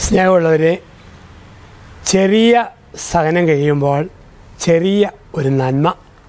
സ്നേഹമുള്ളവരെ ചെറിയ സഹനം കഴിയുമ്പോൾ ചെറിയ ഒരു നന്മ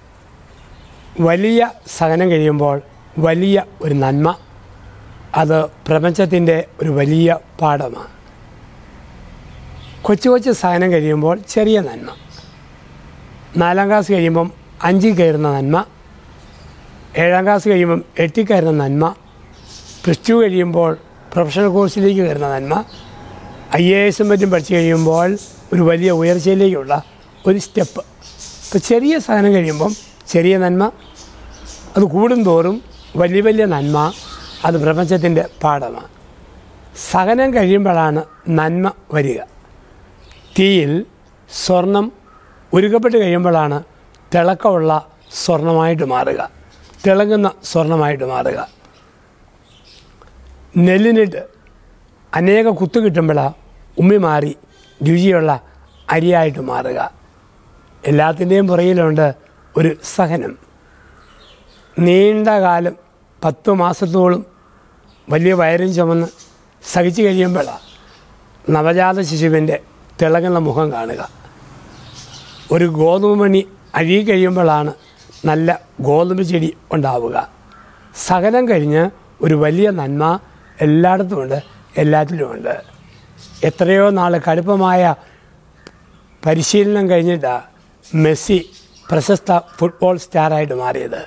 വലിയ സഹനം കഴിയുമ്പോൾ വലിയ ഒരു നന്മ അത് പ്രപഞ്ചത്തിൻ്റെ ഒരു വലിയ പാഠമാണ് കൊച്ചു കൊച്ചു സഹനം കഴിയുമ്പോൾ ചെറിയ നന്മ നാലാം ക്ലാസ് കഴിയുമ്പം അഞ്ചിൽ കയറുന്ന നന്മ ഏഴാം ക്ലാസ് കഴിയുമ്പം എട്ടിൽ കയറുന്ന നന്മ പ്ലസ് ടു കഴിയുമ്പോൾ പ്രൊഫഷണൽ കോഴ്സിലേക്ക് കയറുന്ന നന്മ ഐ എ എസും മറ്റും പഠിച്ചു കഴിയുമ്പോൾ ഒരു വലിയ ഉയർച്ചയിലേക്കുള്ള ഒരു സ്റ്റെപ്പ് ഇപ്പോൾ ചെറിയ സഹനം കഴിയുമ്പം ചെറിയ നന്മ അത് കൂടുന്തോറും വലിയ വലിയ നന്മ അത് പ്രപഞ്ചത്തിൻ്റെ പാഠമാണ് സഹനം കഴിയുമ്പോഴാണ് നന്മ വരിക തീയിൽ സ്വർണം ഉരുകപ്പെട്ട് കഴിയുമ്പോഴാണ് തിളക്കമുള്ള സ്വർണമായിട്ട് മാറുക തിളങ്ങുന്ന സ്വർണമായിട്ട് മാറുക നെല്ലിനിട്ട് അനേക കുത്തു കിട്ടുമ്പോഴാണ് ഉമ്മി മാറി രുചിയുള്ള അരിയായിട്ട് മാറുക എല്ലാത്തിൻ്റെയും പുറകിലുണ്ട് ഒരു സഹനം നീണ്ട കാലം പത്ത് മാസത്തോളം വലിയ വയറും ചുമന്ന് സഹിച്ചു കഴിയുമ്പോഴാണ് നവജാത ശിശുവിൻ്റെ തിളങ്ങുന്ന മുഖം കാണുക ഒരു ഗോതമ്പ് മണി അഴുകി കഴിയുമ്പോഴാണ് നല്ല ഗോതമ്പ് ചെടി ഉണ്ടാവുക സഹനം കഴിഞ്ഞ് ഒരു വലിയ നന്മ എല്ലായിടത്തുമുണ്ട് എല്ലാത്തിലുമുണ്ട് എത്രയോ നാൾ കടുപ്പമായ പരിശീലനം കഴിഞ്ഞിട്ടാണ് മെസ്സി പ്രശസ്ത ഫുട്ബോൾ സ്റ്റാറായിട്ട് മാറിയത്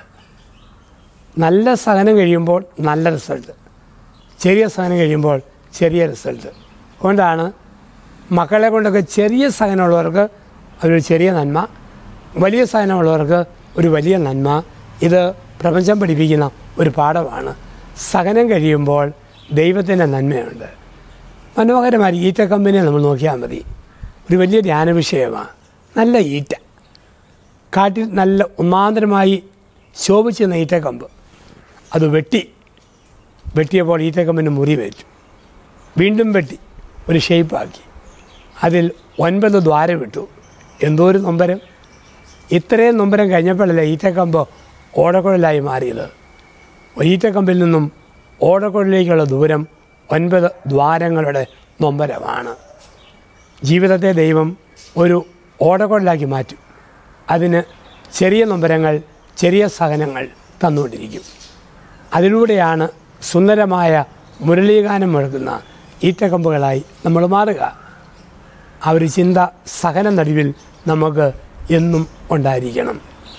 നല്ല സഹനം കഴിയുമ്പോൾ നല്ല റിസൾട്ട് ചെറിയ സഹനം കഴിയുമ്പോൾ ചെറിയ റിസൾട്ട് അതുകൊണ്ടാണ് മക്കളെ കൊണ്ടൊക്കെ ചെറിയ സഹനമുള്ളവർക്ക് അതൊരു ചെറിയ നന്മ വലിയ സഹനമുള്ളവർക്ക് ഒരു വലിയ നന്മ ഇത് പ്രപഞ്ചം പഠിപ്പിക്കുന്ന ഒരു പാഠമാണ് സഹനം കഴിയുമ്പോൾ ദൈവത്തിൻ്റെ നന്മയുണ്ട് മനോഹരമായ ഈറ്റ കമ്പനിയെ നമ്മൾ നോക്കിയാൽ മതി ഒരു വലിയ ധ്യാന വിഷയമാണ് നല്ല ഈറ്റ കാട്ടിൽ നല്ല ഒന്നാന്തരമായി ശോഭിച്ചിരുന്ന ഈറ്റക്കമ്പ് അത് വെട്ടി വെട്ടിയപ്പോൾ ഈറ്റക്കമ്പിന് മുറി വെച്ചു വീണ്ടും വെട്ടി ഒരു ഷേപ്പാക്കി അതിൽ ഒൻപത് ദ്വാരം ഇട്ടു എന്തോ ഒരു നൊമ്പരം ഇത്രയും നൊമ്പരം കഴിഞ്ഞപ്പോഴല്ലേ ഈറ്റക്കമ്പ് ഓടക്കുഴലായി മാറിയത് ഈറ്റക്കമ്പിൽ നിന്നും ഓടക്കുഴലിലേക്കുള്ള ദൂരം ഒൻപത് ദ്വാരങ്ങളുടെ നൊമ്പരമാണ് ജീവിതത്തെ ദൈവം ഒരു ഓടക്കുഴലാക്കി മാറ്റും അതിന് ചെറിയ നൊമ്പരങ്ങൾ ചെറിയ സഹനങ്ങൾ തന്നുകൊണ്ടിരിക്കും അതിലൂടെയാണ് സുന്ദരമായ മുരളീഗാനം മുഴക്കുന്ന ഈറ്റക്കമ്പുകളായി നമ്മൾ മാറുക ആ ഒരു ചിന്ത സഹന നടുവിൽ നമുക്ക് എന്നും ഉണ്ടായിരിക്കണം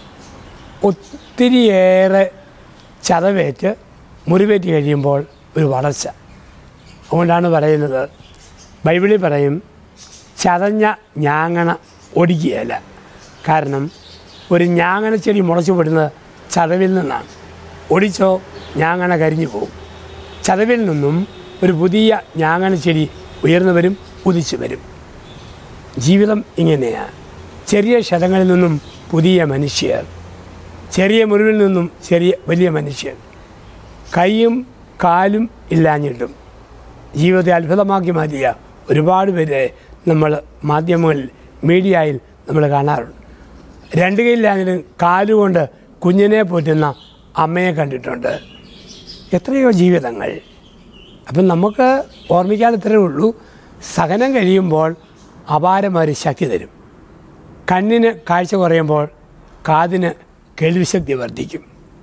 ഒത്തിരിയേറെ ചതവേറ്റ് മുറിവേറ്റ് കഴിയുമ്പോൾ ഒരു വളർച്ച അതുകൊണ്ടാണ് പറയുന്നത് ബൈബിളിൽ പറയും ചതഞ്ഞ ഞാങ്ങണ ഒടിക്കുകയല്ല കാരണം ഒരു ഞാങ്ങണ ചെടി മുളച്ചു പെടുന്നത് ചതവിൽ നിന്നാണ് ഒടിച്ചോ ഞാങ്ങണ കരിഞ്ഞു പോകും ചതവിൽ നിന്നും ഒരു പുതിയ ഞാങ്ങണ ചെടി ഉയർന്നു വരും ഉദിച്ചു വരും ജീവിതം ഇങ്ങനെയാണ് ചെറിയ ക്ഷതങ്ങളിൽ നിന്നും പുതിയ മനുഷ്യർ ചെറിയ മുറിവിൽ നിന്നും ചെറിയ വലിയ മനുഷ്യർ കൈയും കാലും ഇല്ലാഞ്ഞിട്ടും ജീവിതത്തെ അത്ഭുതമാക്കി മാറ്റിയ ഒരുപാട് പേരെ നമ്മൾ മാധ്യമങ്ങളിൽ മീഡിയയിൽ നമ്മൾ കാണാറുണ്ട് രണ്ട് കൈയില്ലാഞ്ഞിട്ടും കാലുകൊണ്ട് കുഞ്ഞിനെ പോറ്റുന്ന അമ്മയെ കണ്ടിട്ടുണ്ട് എത്രയോ ജീവിതങ്ങൾ അപ്പം നമുക്ക് ഓർമ്മിക്കാൻ ഇത്രയേ ഉള്ളൂ സഹനം കഴിയുമ്പോൾ അപാരമായ ശക്തി തരും കണ്ണിന് കാഴ്ച കുറയുമ്പോൾ കാതിന് കേൾവിശക്തി വർദ്ധിക്കും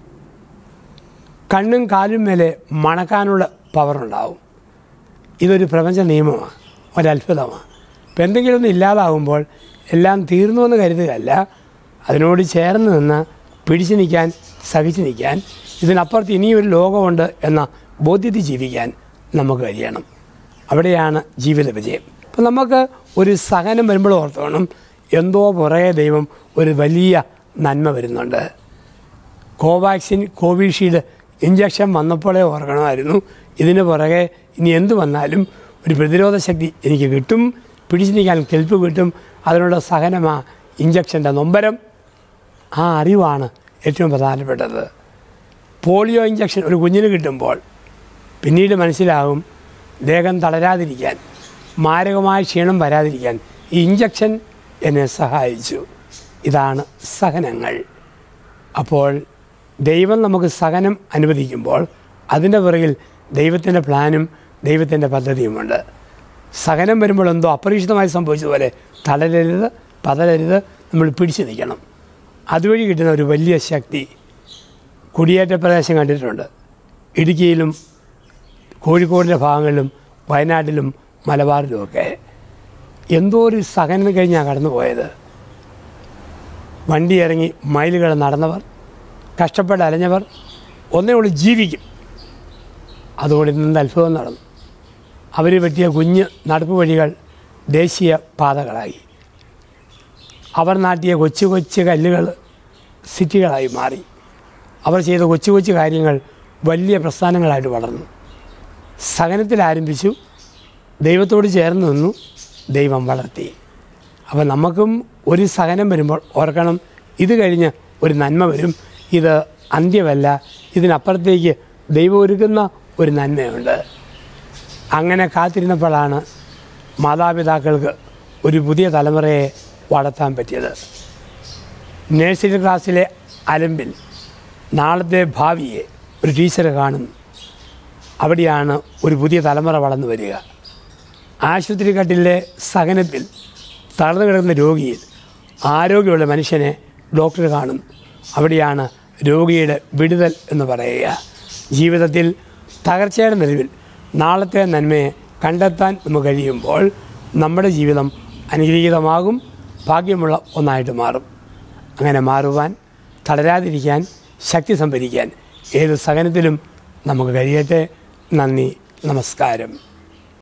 കണ്ണും കാലും മേലെ മണക്കാനുള്ള പവറുണ്ടാവും ഇതൊരു പ്രപഞ്ച നിയമമാണ് ഒരത്ഭുതമാണ് ഇപ്പം എന്തെങ്കിലും ഒന്ന് ഇല്ലാതാവുമ്പോൾ എല്ലാം തീർന്നു എന്ന് കരുതുകയല്ല അതിനോട് ചേർന്ന് നിന്ന് പിടിച്ചു നിൽക്കാൻ സഹിച്ചു നിൽക്കാൻ ഇതിനപ്പുറത്ത് ഇനിയൊരു ലോകമുണ്ട് എന്ന ബോധ്യത്തിൽ ജീവിക്കാൻ നമുക്ക് കഴിയണം അവിടെയാണ് ജീവിത വിജയം അപ്പം നമുക്ക് ഒരു സഹനം വരുമ്പോൾ ഓർത്തോണം എന്തോ പുറകെ ദൈവം ഒരു വലിയ നന്മ വരുന്നുണ്ട് കോവാക്സിൻ കോവിഷീൽഡ് ഇഞ്ചക്ഷൻ വന്നപ്പോഴേ ഓർക്കണമായിരുന്നു ഇതിന് പുറകെ ഇനി എന്ത് വന്നാലും ഒരു പ്രതിരോധ ശക്തി എനിക്ക് കിട്ടും പിടിച്ചു നിൽക്കാൻ കെൽപ്പ് കിട്ടും അതിനുള്ള സഹനമാ ഇഞ്ചക്ഷൻ്റെ നൊമ്പരം ആ അറിവാണ് ഏറ്റവും പ്രധാനപ്പെട്ടത് പോളിയോ ഇഞ്ചക്ഷൻ ഒരു കുഞ്ഞിന് കിട്ടുമ്പോൾ പിന്നീട് മനസ്സിലാകും ദേഹം തളരാതിരിക്കാൻ മാരകമായ ക്ഷീണം വരാതിരിക്കാൻ ഈ ഇഞ്ചക്ഷൻ എന്നെ സഹായിച്ചു ഇതാണ് സഹനങ്ങൾ അപ്പോൾ ദൈവം നമുക്ക് സഹനം അനുവദിക്കുമ്പോൾ അതിൻ്റെ പുറകിൽ ദൈവത്തിൻ്റെ പ്ലാനും ദൈവത്തിൻ്റെ പദ്ധതിയുമുണ്ട് സഹനം വരുമ്പോൾ എന്തോ അപ്രതീക്ഷിതമായി സംഭവിച്ചതുപോലെ തളരരുത് പതരരുത് നമ്മൾ പിടിച്ചു നിൽക്കണം അതുവഴി കിട്ടുന്ന ഒരു വലിയ ശക്തി കുടിയേറ്റ പ്രദേശം കണ്ടിട്ടുണ്ട് ഇടുക്കിയിലും കോഴിക്കോടിൻ്റെ ഭാഗങ്ങളിലും വയനാട്ടിലും മലബാറിലുമൊക്കെ എന്തോ ഒരു സഹനം കഴിഞ്ഞാണ് കടന്നു പോയത് വണ്ടി ഇറങ്ങി മൈലുകൾ നടന്നവർ കഷ്ടപ്പെട്ട് അലഞ്ഞവർ ഒന്നേ ഉള്ളൂ ജീവിക്കും അതുകൊണ്ട് ഇന്ന് അത്ഭുതം നടന്നു അവർ വെട്ടിയ കുഞ്ഞ് നടപ്പ് വഴികൾ ദേശീയ പാതകളായി അവർ നാട്ടിയ കൊച്ചു കൊച്ചു കല്ലുകൾ സിറ്റികളായി മാറി അവർ ചെയ്ത കൊച്ചു കൊച്ചു കാര്യങ്ങൾ വലിയ പ്രസ്ഥാനങ്ങളായിട്ട് വളർന്നു സഹനത്തിൽ ആരംഭിച്ചു ദൈവത്തോട് ചേർന്ന് നിന്നു ദൈവം വളർത്തി അപ്പോൾ നമുക്കും ഒരു സഹനം വരുമ്പോൾ ഓർക്കണം ഇത് കഴിഞ്ഞ് ഒരു നന്മ വരും ഇത് അന്ത്യമല്ല ഇതിനപ്പുറത്തേക്ക് ദൈവം ഒരുക്കുന്ന ഒരു നന്മയുണ്ട് അങ്ങനെ കാത്തിരുന്നപ്പോഴാണ് മാതാപിതാക്കൾക്ക് ഒരു പുതിയ തലമുറയെ വളർത്താൻ പറ്റിയത് നഴ്സറി ക്ലാസ്സിലെ അലമ്പിൽ നാളത്തെ ഭാവിയെ ഒരു ടീച്ചർ കാണുന്നു അവിടെയാണ് ഒരു പുതിയ തലമുറ വളർന്നു വരിക ആശുപത്രി കട്ടിലെ സഹനത്തിൽ തളർന്നു കിടക്കുന്ന രോഗിയിൽ ആരോഗ്യമുള്ള മനുഷ്യനെ ഡോക്ടർ കാണുന്നു അവിടെയാണ് രോഗിയുടെ വിടുതൽ എന്ന് പറയുക ജീവിതത്തിൽ തകർച്ചയുടെ നിലവിൽ നാളത്തെ നന്മയെ കണ്ടെത്താൻ നമുക്ക് കഴിയുമ്പോൾ നമ്മുടെ ജീവിതം അനുഗ്രഹീതമാകും ഭാഗ്യമുള്ള ഒന്നായിട്ട് മാറും അങ്ങനെ മാറുവാൻ തളരാതിരിക്കാൻ ശക്തി സംഭരിക്കാൻ ഏത് സഹനത്തിലും നമുക്ക് കഴിയട്ടെ നന്ദി നമസ്കാരം